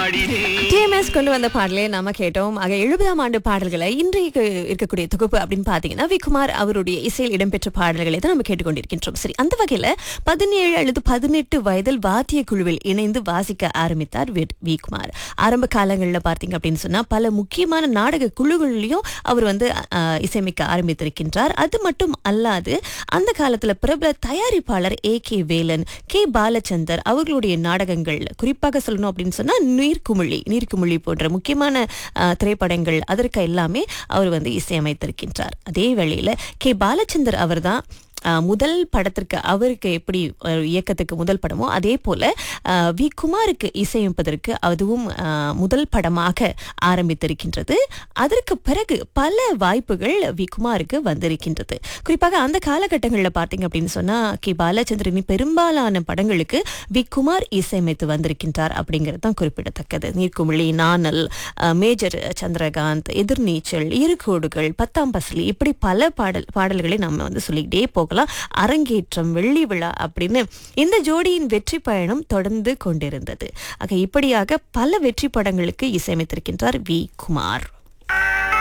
பாடினேன் டிஎம்எஸ் கொண்டு வந்த பாடலே நாம கேட்டோம் ஆக எழுபதாம் ஆண்டு பாடல்களை இன்றைக்கு இருக்கக்கூடிய தொகுப்பு அப்படின்னு பாத்தீங்கன்னா விகுமார் அவருடைய இசையில் இடம்பெற்ற பாடல்களை தான் நம்ம கேட்டுக்கொண்டிருக்கின்றோம் சரி அந்த வகையில பதினேழு அல்லது பதினெட்டு வயதில் வாத்திய குழுவில் இணைந்து வாசிக்க ஆரம்பித்தார் வி- விகுமார் ஆரம்ப காலங்களில் பார்த்தீங்க அப்படின்னு சொன்னா பல முக்கியமான நாடக குழுகளிலையும் அவர் வந்து அஹ், இசையமைக்க ஆரம்பித்திருக்கின்றார் அது மட்டும் அல்லாது அந்த காலத்துல பிரபல தயாரிப்பாளர் A K Velan K Balachander அவர்களுடைய நாடகங்கள் குறிப்பாக சொல்லணும் அப்படின்னு சொன்னா நீர்க்குமிழி நீர்க்குமிழி போன்ற முக்கியமான அஹ், திரைப்படங்கள் அதற்கு எல்லாமே அவர் வந்து இசையமைத்திருக்கின்றார் அதே வேளையில கே பாலச்சந்தர் அவர்தான் அஹ், முதல் படத்திற்கு அவருக்கு எப்படி ஒரு இயக்கத்துக்கு முதல் படமோ அதே போல அஹ், வி குமாருக்கு இசையமைப்பதற்கு அதுவும் அஹ், முதல் படமாக ஆரம்பித்திருக்கின்றது அதற்கு பிறகு பல வாய்ப்புகள் வி குமாருக்கு வந்திருக்கின்றது குறிப்பாக அந்த காலகட்டங்களில் பார்த்தீங்க அப்படின்னு சொன்னா கே பாலச்சந்திரனின் பெரும்பாலான படங்களுக்கு வி குமார் இசையமைத்து வந்திருக்கின்றார் அப்படிங்கிறது தான் குறிப்பிடத்தக்கது நீர்க்குமிழி நாணல் அஹ், மேஜர் சந்திரகாந்த் எதிர்நீச்சல் இருகோடுகள் பத்தாம் பசலி இப்படி பல பாடல் பாடல்களை நம்ம வந்து சொல்லிக்கிட்டே போகலாம் அரங்கேற்றம் வெள்ளி விழா அப்படின்னு இந்த ஜோடியின் வெற்றி பயணம் தொடர்ந்து கொண்டிருந்தது ஆக இப்படியாக பல வெற்றி படங்களுக்கு இசையமைத்திருக்கின்றார் வி குமார்